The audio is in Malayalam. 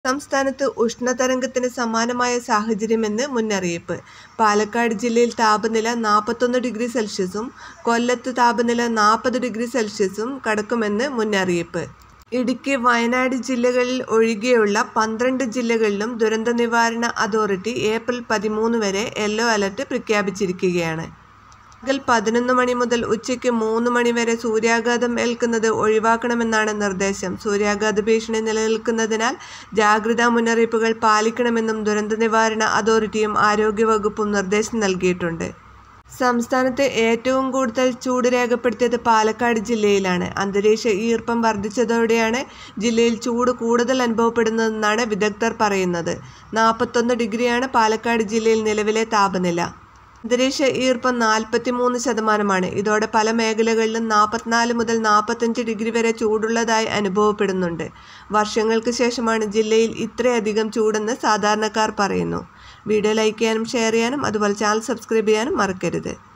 സംസ്ഥാനത്ത് ഉഷ്ണതരംഗത്തിന് സമാനമായ സാഹചര്യമെന്ന് മുന്നറിയിപ്പ് പാലക്കാട് ജില്ലയിൽ താപനില നാൽപ്പത്തൊന്ന് ഡിഗ്രി സെൽഷ്യസും കൊല്ലത്ത് താപനില നാൽപ്പത് ഡിഗ്രി സെൽഷ്യസും കടക്കുമെന്ന് മുന്നറിയിപ്പ് ഇടുക്കി വയനാട് ജില്ലകളിൽ ഒഴികെയുള്ള പന്ത്രണ്ട് ജില്ലകളിലും ദുരന്ത നിവാരണ അതോറിറ്റി ഏപ്രിൽ പതിമൂന്ന് വരെ യെല്ലോ അലർട്ട് പ്രഖ്യാപിച്ചിരിക്കുകയാണ് പകൽ പതിനൊന്ന് മണി മുതൽ ഉച്ചയ്ക്ക് മൂന്ന് മണി വരെ സൂര്യാഘാതം ഏൽക്കുന്നത് ഒഴിവാക്കണമെന്നാണ് നിർദ്ദേശം സൂര്യാഘാത ഭീഷണി നിലനിൽക്കുന്നതിനാൽ ജാഗ്രതാ മുന്നറിയിപ്പുകൾ പാലിക്കണമെന്നും ദുരന്ത നിവാരണ അതോറിറ്റിയും ആരോഗ്യവകുപ്പും നിർദ്ദേശം നൽകിയിട്ടുണ്ട് സംസ്ഥാനത്ത് ഏറ്റവും കൂടുതൽ ചൂട് രേഖപ്പെടുത്തിയത് പാലക്കാട് ജില്ലയിലാണ് അന്തരീക്ഷ ഈർപ്പം വർദ്ധിച്ചതോടെയാണ് ജില്ലയിൽ ചൂട് കൂടുതൽ അനുഭവപ്പെടുന്നതെന്നാണ് വിദഗ്ധർ പറയുന്നത് നാൽപ്പത്തൊന്ന് ഡിഗ്രിയാണ് പാലക്കാട് ജില്ലയിൽ നിലവിലെ താപനില അന്തരീക്ഷ ഈർപ്പം നാൽപ്പത്തി മൂന്ന് ശതമാനമാണ് ഇതോടെ പല മേഖലകളിലും നാൽപ്പത്തിനാല് മുതൽ നാൽപ്പത്തഞ്ച് ഡിഗ്രി വരെ ചൂടുള്ളതായി അനുഭവപ്പെടുന്നുണ്ട് വർഷങ്ങൾക്ക് ശേഷമാണ് ജില്ലയിൽ ഇത്രയധികം ചൂടെന്ന് സാധാരണക്കാർ പറയുന്നു വീഡിയോ ലൈക്ക് ചെയ്യാനും ഷെയർ ചെയ്യാനും അതുപോലെ ചാനൽ സബ്സ്ക്രൈബ് ചെയ്യാനും മറക്കരുത്